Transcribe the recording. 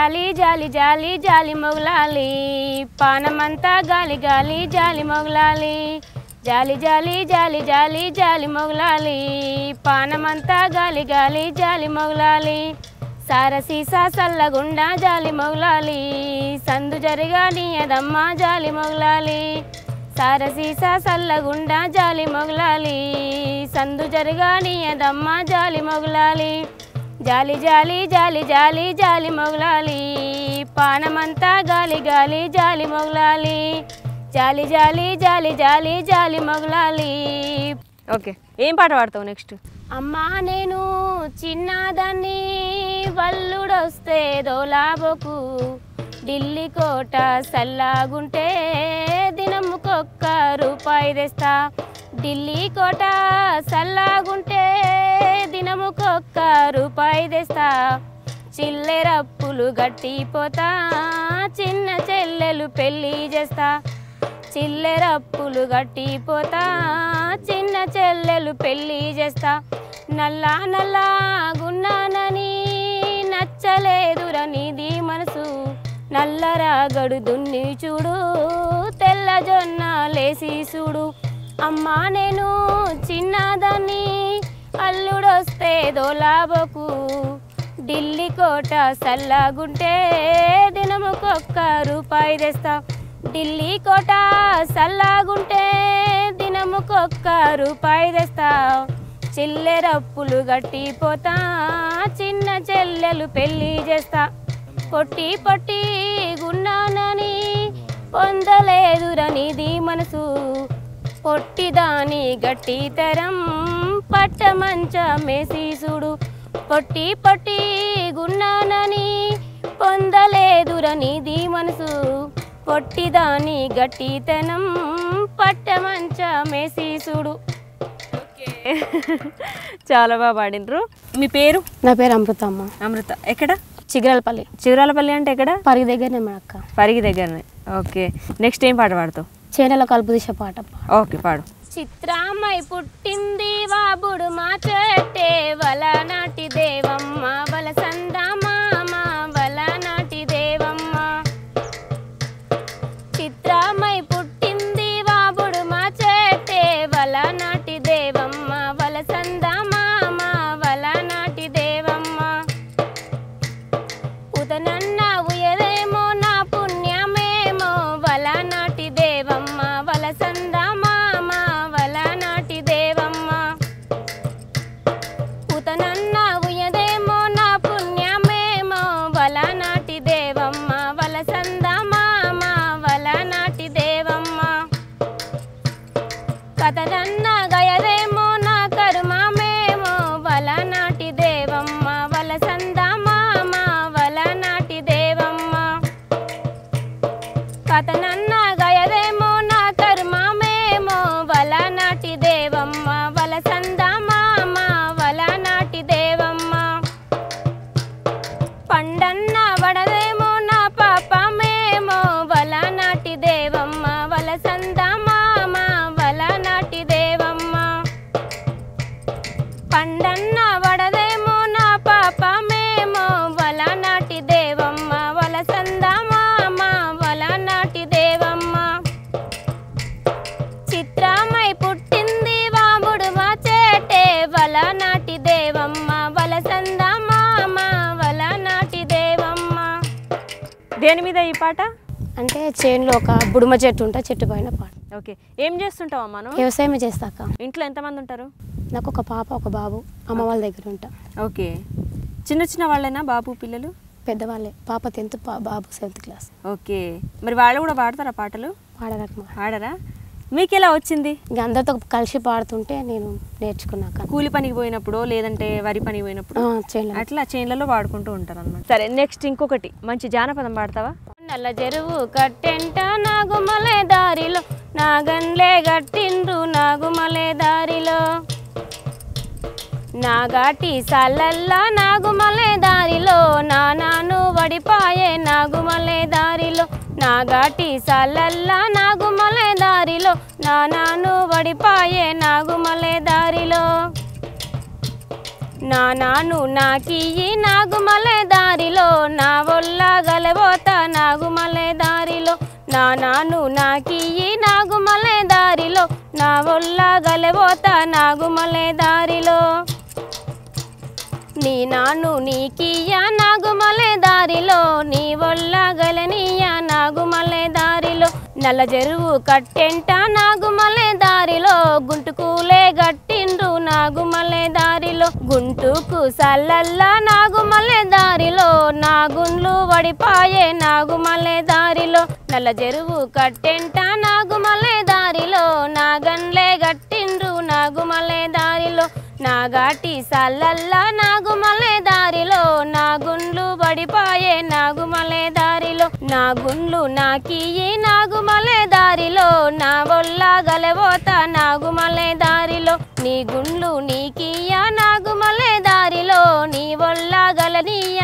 జాలి జాలి జాలి జాలి మొగలాలి పానమంతా గాలి గాలి జాలి మొగలాలి జాలి జాలి జాలి జాలి జాలి మొగలాలి పానమంతా గాలి గాలి జాలి మొగలాలి సారసీసా సల్లగుండా జాలి మొగలాలి సందు జరగానియదమ్మా జాలి మొగలాలి సారసీసా సల్లగుండా జాలి మొగలాలి సందు జరగానియదమ్మా జాలి మొగలాలి జాలి జాలి జాలి జాలి జాలి మొగలాలి పానమంతా గాలి గాలి జాలి మొగలాలి జాలి జాలి జాలి జాలి జాలి మొగలాలి ఓకే ఏం పాట పాడతావు నెక్స్ట్ అమ్మా నేను చిన్నదాన్ని వల్లుడొస్తే దోలాబోకు ఢిల్లీ కోట సల్లాగుంటే దినముకొక్క రూపాయి తెస్తా ఢిల్లీ కోట సల్లాగుంటే దినముకొక్క రూపాయి తెస్తా చిల్లెరప్పులు గట్టిపోతా చిన్న చెల్లెలు పెళ్ళి చేస్తా చిల్లెరప్పులు గట్టిపోతా చిన్న చెల్లెలు పెళ్ళి చేస్తా నల్లా నల్లా గున్నానని నచ్చలేదురా నీది మనసు నల్లరాగడు దున్ని చూడు తెల్ల జొన్న లేసి చూడు అమ్మా నేను చిన్నదాన్ని అల్లుడొస్తే దోలాబోకు ఢిల్లీ కోట సల్లాగుంటే దినముకొక్క రూపాయి తెస్తా ఢిల్లీ కోట సల్లాగుంటే దినముకొక్క రూపాయి తెస్తా చిల్లెరప్పులు గట్టిపోతా చిన్న చెల్లెలు పెళ్ళి చేస్తా పొట్టి పొట్టి గున్నానని పొందలేదురా నీది మనసు పొట్టిదాని గట్టితరం పట్టమంచ మేసీసుడు పొట్టి పొట్టి గున్నానని పొందలేదురా నీది మనసు పొట్టిదాని గట్టితనం పట్టమంచ మేసీసుడు చాలా బాగా పాడినరు మీ పేరు నా పేరు అమృతమ్మ అమృత ఎక్కడ చిగరాలపల్లి చిగురాలపల్లి అంటే ఎక్కడ పరి దగ్గరనే మేడక్క పరిగి దగ్గరనే ఓకే నెక్స్ట్ ఏం పాట పాడతావు చేనల కలుపు దిశ పాట ఓకే పాడు చిత్రామై పుట్టింది వాబుడు మా చెట్టే వల నాటి దేవమ్మ వల సందమామ వల నాటి దేవమ్మ చిత్రామై పుట్టింది వాబుడు మా చెట్టే వల నాటి దేవమ్మ వల సందమామ వల నాటి దేవమ్మ ఉదనన్న ఉయరేమో నా పుణ్యమేమో వల నాటి దేవమ్మ వల సందమామ వల నాటి దేవమ్మ ఉతనన్న ఉయదేమో నా పుణ్యమేమో వల నాటి దేవమ్మ వల సందమామ వల నాటి దేవమ్మ కథనన్న గయదేమో నా కరుమమేమో వల నాటి దేవమ్మ వల సందమామ వల నాటి దేవమ్మ కథనన్న గయదేమో నా కర్మమేమో వల నాటి దేవమ్మ వల సందమామ వల నాటి దేవమ్మ పండన్న వడదేమో నా పాపమేమో వల నాటి దేవమ్మ వల సందమామ వల నాటి దేవమ్మ పండన్న వడదేమో నా పాపమేమో వల నాటి దేవమ్మ వల సందమామ వల నాటి దేవమ్మ చిత్రమై పుట్టింది వాముడు మా చేటే వల నాటి దేవమ్మ వల సందమామ వల నాటి దేవమ్మ దేని మీద ఈ పాట అంటే చేనులో ఒక బుడుమ చెట్టు ఉంటే చెట్టు పైన పాట ఓకే ఏం చేస్తుంటావా మనం వ్యవసాయం చేస్తాక ఇంట్లో ఎంతమంది ఉంటారు నాకు ఒక పాప ఒక బాబు అమ్మ వాళ్ళ దగ్గర ఉంటా ఓకే చిన్న చిన్న వాళ్ళేనా బాబు పిల్లలు పెద్దవాళ్ళే పాప టెన్త్ బాబు సెవెంత్ క్లాస్ ఓకే మరి వాళ్ళు కూడా పాడతారా పాటలు పాడరకమా పాడరా మీకు ఎలా వచ్చింది ఇంక అందరితో కలిసి పాడుతుంటే నేను నేర్చుకున్నాక కూలి పనికి పోయినప్పుడు లేదంటే వరి పనికి పోయినప్పుడు చేయలేదు అట్లా చేన్లలో పాడుకుంటూ ఉంటారు అన్నమాట సరే నెక్స్ట్ ఇంకొకటి మంచి జానపదం పాడతావా నల్ల చెరువు కట్టెంట నాగుమలే దారిలో నాగన్లే గట్టిండ్రు నాగుమలే దారిలో నాగాటి సల్లల్లా నాగుమలే దారిలో నానాను వడిపాయే నాగుమలే దారిలో నాగాటి సల్లల్లా నాగుమలే దారిలో నానాను వడిపాయే నాగుమలే దారిలో నా నాను నాకియ్యి నాగుమలే దారిలో నా వల్ల గలబోత నాగుమలే దారిలో నా నాను నాకియ్యి నాగుమలే దారిలో నా వల్ల గలబోత నాగుమలే దారిలో నీ నాను నీకియ్య నాగుమలే దారిలో నీ వల్ల గలనీయ నాగుమలే దారిలో నల్ల చెరువు కట్టెంట నాగుమలే దారిలో గుంటుకూలే గట్టిండ్రు నాగుమలే దారిలో గుంటుకు సల్లల్లా నాగుమలే దారిలో నాగుండ్లు వడిపాయే నాగుమలే దారిలో నల్ల చెరువు కట్టెంట నాగుమలే దారిలో నాగన్లే గట్టిండ్రు నాగుమలే దారిలో నాగాటి సల్లల్లా నాగుమలే దారిలో నాగుండ్లు బడిపాయే నాగుమలే దారిలో నాగుండ్లు నాకియ్యి నాగుమలే దారిలో నా వల్ల గలబోత నాగుమలే దారిలో నీ గుండ్లు నీకియ్య నాగుమలే దారిలో నీ వల్ల గలనీయ